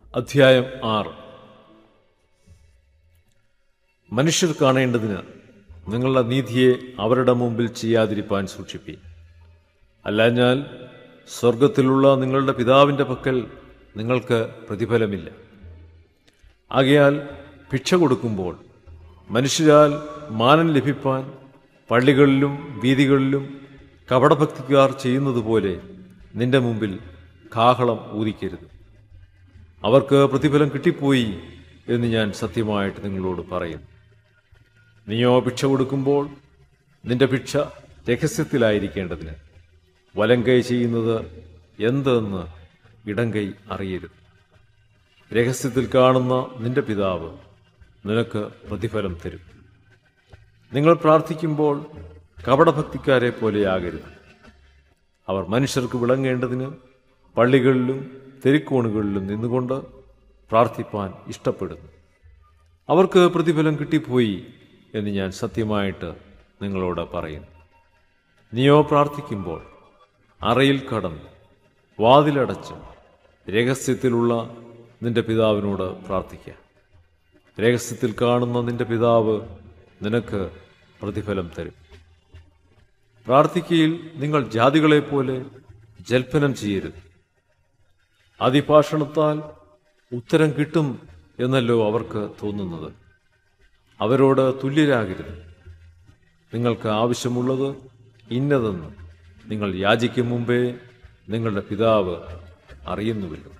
അധ്യായം ആറ് മനുഷ്യർ കാണേണ്ടതിന് നിങ്ങളുടെ നീതിയെ അവരുടെ മുമ്പിൽ ചെയ്യാതിരിപ്പാൻ സൂക്ഷിപ്പി അല്ലാഞ്ഞാൽ സ്വർഗത്തിലുള്ള നിങ്ങളുടെ പിതാവിൻ്റെ പക്കൽ നിങ്ങൾക്ക് പ്രതിഫലമില്ല ആകയാൽ ഭിക്ഷ കൊടുക്കുമ്പോൾ മനുഷ്യരാൽ മാനം ലഭിപ്പാൻ പള്ളികളിലും വീതികളിലും കപടഭക്തിക്കാർ ചെയ്യുന്നതുപോലെ നിന്റെ മുമ്പിൽ കാഹളം ഊതിക്കരുത് അവർക്ക് പ്രതിഫലം കിട്ടിപ്പോയി എന്ന് ഞാൻ സത്യമായിട്ട് നിങ്ങളോട് പറയുന്നു നീയോ ഭിക്ഷ കൊടുക്കുമ്പോൾ നിന്റെ ഭിക്ഷ രഹസ്യത്തിലായിരിക്കേണ്ടതിന് വലങ്കൈ ചെയ്യുന്നത് എന്തെന്ന് ഇടങ്കൈ അറിയരുത് രഹസ്യത്തിൽ കാണുന്ന നിന്റെ പിതാവ് നിനക്ക് പ്രതിഫലം തരും നിങ്ങൾ പ്രാർത്ഥിക്കുമ്പോൾ കപടഭക്തിക്കാരെ പോലെയാകരുത് അവർ മനുഷ്യർക്ക് വിളങ്ങേണ്ടതിന് പള്ളികളിലും തെരുക്കോണുകളിലും നിന്നുകൊണ്ട് പ്രാർത്ഥിപ്പാൻ ഇഷ്ടപ്പെടുന്നു അവർക്ക് പ്രതിഫലം കിട്ടിപ്പോയി എന്ന് ഞാൻ സത്യമായിട്ട് നിങ്ങളോട് പറയുന്നു നീയോ പ്രാർത്ഥിക്കുമ്പോൾ അറയിൽ കടന്ന് വാതിലടച്ച് രഹസ്യത്തിലുള്ള നിന്റെ പിതാവിനോട് പ്രാർത്ഥിക്കുക രഹസ്യത്തിൽ കാണുന്ന നിന്റെ പിതാവ് നിനക്ക് പ്രതിഫലം തരും പ്രാർത്ഥിക്കയിൽ നിങ്ങൾ ജാതികളെപ്പോലെ ജൽപ്പനം ചെയ്യരുത് അതിഭാഷണത്താൽ ഉത്തരം കിട്ടും എന്നല്ലോ അവർക്ക് തോന്നുന്നത് അവരോട് തുല്യരാകരുത് നിങ്ങൾക്ക് ആവശ്യമുള്ളത് ഇന്നതെന്ന് നിങ്ങൾ യാചിക്കും മുമ്പേ നിങ്ങളുടെ പിതാവ് അറിയുന്നുവല്ലോ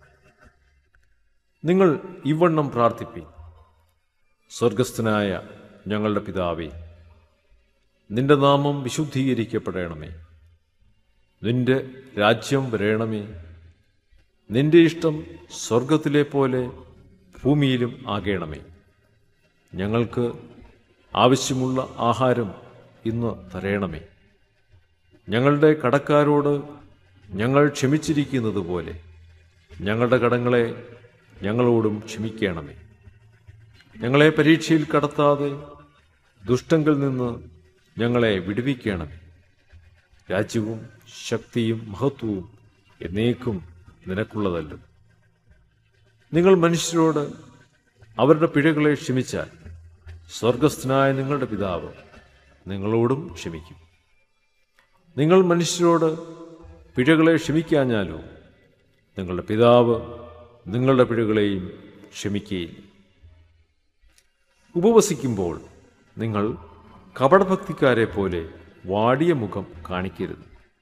നിങ്ങൾ ഇവണ്ണം പ്രാർത്ഥിപ്പി സ്വർഗസ്ഥനായ ഞങ്ങളുടെ പിതാവേ നിന്റെ നാമം വിശുദ്ധീകരിക്കപ്പെടണമേ നിന്റെ രാജ്യം വരേണമേ നിന്റെ ഇഷ്ടം സ്വർഗത്തിലെ പോലെ ഭൂമിയിലും ആകേണമേ ഞങ്ങൾക്ക് ആവശ്യമുള്ള ആഹാരം ഇന്ന് തരേണമേ ഞങ്ങളുടെ കടക്കാരോട് ഞങ്ങൾ ക്ഷമിച്ചിരിക്കുന്നത് പോലെ ഞങ്ങളുടെ കടങ്ങളെ ഞങ്ങളോടും ക്ഷമിക്കണമേ ഞങ്ങളെ പരീക്ഷയിൽ കടത്താതെ ദുഷ്ടങ്കിൽ നിന്ന് ഞങ്ങളെ വിടുവിക്കണമേ രാജ്യവും ശക്തിയും മഹത്വവും എന്നേക്കും നിനക്കുള്ളതല്ലോ നിങ്ങൾ മനുഷ്യരോട് അവരുടെ പിഴകളെ ക്ഷമിച്ചാൽ സ്വർഗസ്ഥനായ നിങ്ങളുടെ പിതാവ് നിങ്ങളോടും ക്ഷമിക്കും നിങ്ങൾ മനുഷ്യരോട് പിഴകളെ ക്ഷമിക്കാഞ്ഞാലോ നിങ്ങളുടെ പിതാവ് നിങ്ങളുടെ പിഴകളെയും ക്ഷമിക്കുകയില്ല ഉപവസിക്കുമ്പോൾ നിങ്ങൾ കപടഭക്തിക്കാരെ പോലെ വാടിയ മുഖം കാണിക്കരുത്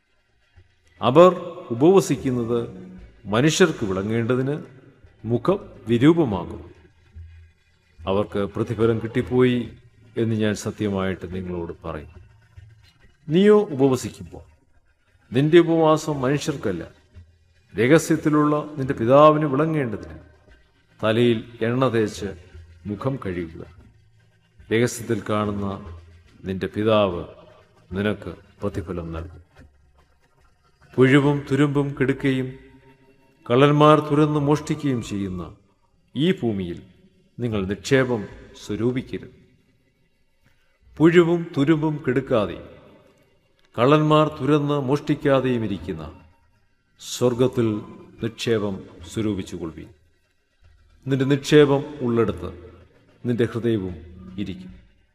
അവർ ഉപവസിക്കുന്നത് മനുഷ്യർക്ക് വിളങ്ങേണ്ടതിന് മുഖം വിരൂപമാകും അവർക്ക് പ്രതിഫലം കിട്ടിപ്പോയി എന്ന് ഞാൻ സത്യമായിട്ട് നിങ്ങളോട് പറയും നീയോ ഉപവസിക്കുമ്പോൾ നിന്റെ ഉപവാസം മനുഷ്യർക്കല്ല രഹസ്യത്തിലുള്ള നിന്റെ പിതാവിന് വിളങ്ങേണ്ടതിന് തലയിൽ എണ്ണ തേച്ച് മുഖം കഴുകുക രഹസ്യത്തിൽ കാണുന്ന നിന്റെ പിതാവ് നിനക്ക് പ്രതിഫലം നൽകും പുഴുവും തുരുമ്പും കെടുക്കുകയും കള്ളന്മാർ തുരന്ന് മോഷ്ടിക്കുകയും ചെയ്യുന്ന ഈ ഭൂമിയിൽ നിങ്ങൾ നിക്ഷേപം സ്വരൂപിക്കരുത് പുഴുവും തുരുമ്പും കെടുക്കാതെയും കള്ളന്മാർ തുരന്ന് മോഷ്ടിക്കാതെയും ഇരിക്കുന്ന സ്വർഗത്തിൽ നിക്ഷേപം സ്വരൂപിച്ചുകൊള്ളുവീൻ നിന്റെ നിക്ഷേപം ഉള്ളിടത്ത് നിന്റെ ഹൃദയവും ഇരിക്കും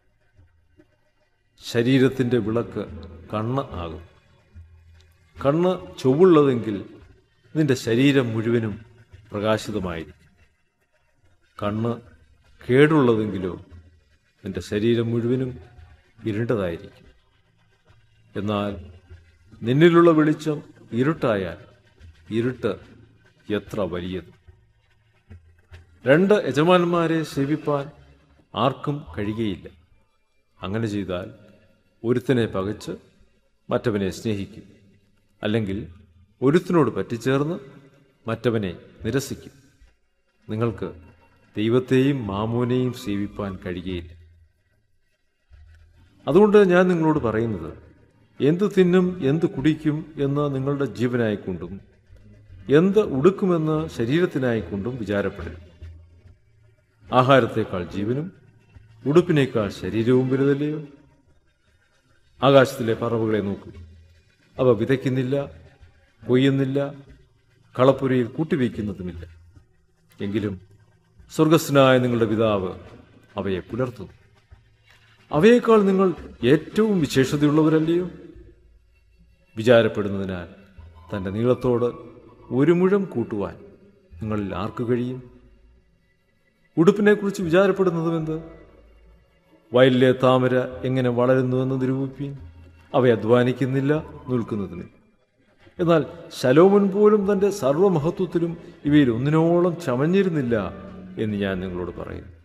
ശരീരത്തിൻ്റെ വിളക്ക് കണ്ണ് ആകും കണ്ണ് ചൊവ്വുള്ളതെങ്കിൽ നിന്റെ ശരീരം മുഴുവനും പ്രകാശിതമായിരിക്കും കണ്ണ് കേടുള്ളതെങ്കിലോ നിന്റെ ശരീരം മുഴുവനും ഇരുണ്ടതായിരിക്കും എന്നാൽ നിന്നിലുള്ള വെളിച്ചം ഇരുട്ടായാൽ ഇരുട്ട് എത്ര വലിയത് രണ്ട് യജമാനന്മാരെ സേവിപ്പാൻ ആർക്കും കഴിയുകയില്ല അങ്ങനെ ചെയ്താൽ ഒരുത്തനെ പകച്ച് മറ്റവനെ സ്നേഹിക്കും അല്ലെങ്കിൽ ഒരുത്തിനോട് പറ്റിച്ചേർന്ന് മറ്റവനെ നിരസിക്കും നിങ്ങൾക്ക് ദൈവത്തെയും മാമോനെയും സേവിപ്പാൻ കഴിയുകയില്ല അതുകൊണ്ട് ഞാൻ നിങ്ങളോട് പറയുന്നത് എന്ത് തിന്നും എന്ത് കുടിക്കും എന്ന് നിങ്ങളുടെ ജീവനായിക്കൊണ്ടും എന്ത് ഉടുക്കുമെന്ന് ശരീരത്തിനായിക്കൊണ്ടും വിചാരപ്പെടരുത് ആഹാരത്തേക്കാൾ ജീവനും ഉടുപ്പിനേക്കാൾ ശരീരവും വലുതല്ലയോ ആകാശത്തിലെ പറവുകളെ നോക്കൂ അവ വിതയ്ക്കുന്നില്ല കൊയ്യുന്നില്ല കളപ്പുരയിൽ കൂട്ടിവയ്ക്കുന്നതുമില്ല എങ്കിലും സ്വർഗസ്നായ നിങ്ങളുടെ പിതാവ് അവയെ പുലർത്തുന്നു അവയേക്കാൾ നിങ്ങൾ ഏറ്റവും വിശേഷതയുള്ളവരല്ലയോ വിചാരപ്പെടുന്നതിനാൽ തൻ്റെ നീളത്തോട് ഒരു മുഴം കൂട്ടുവാൻ നിങ്ങളിൽ ആർക്ക് കഴിയും ഉടുപ്പിനെക്കുറിച്ച് വിചാരപ്പെടുന്നതുമെന്ത് വയലിലെ താമര എങ്ങനെ വളരുന്നുവെന്ന് നിരൂപിപ്പീൻ അവ അധ്വാനിക്കുന്നില്ല നിൽക്കുന്നതിന് എന്നാൽ ശലോമൻ പോലും തൻ്റെ സർവ്വമഹത്വത്തിലും ഇവയിൽ ഒന്നിനോളം ചമഞ്ഞിരുന്നില്ല എന്ന് ഞാൻ നിങ്ങളോട് പറയുന്നു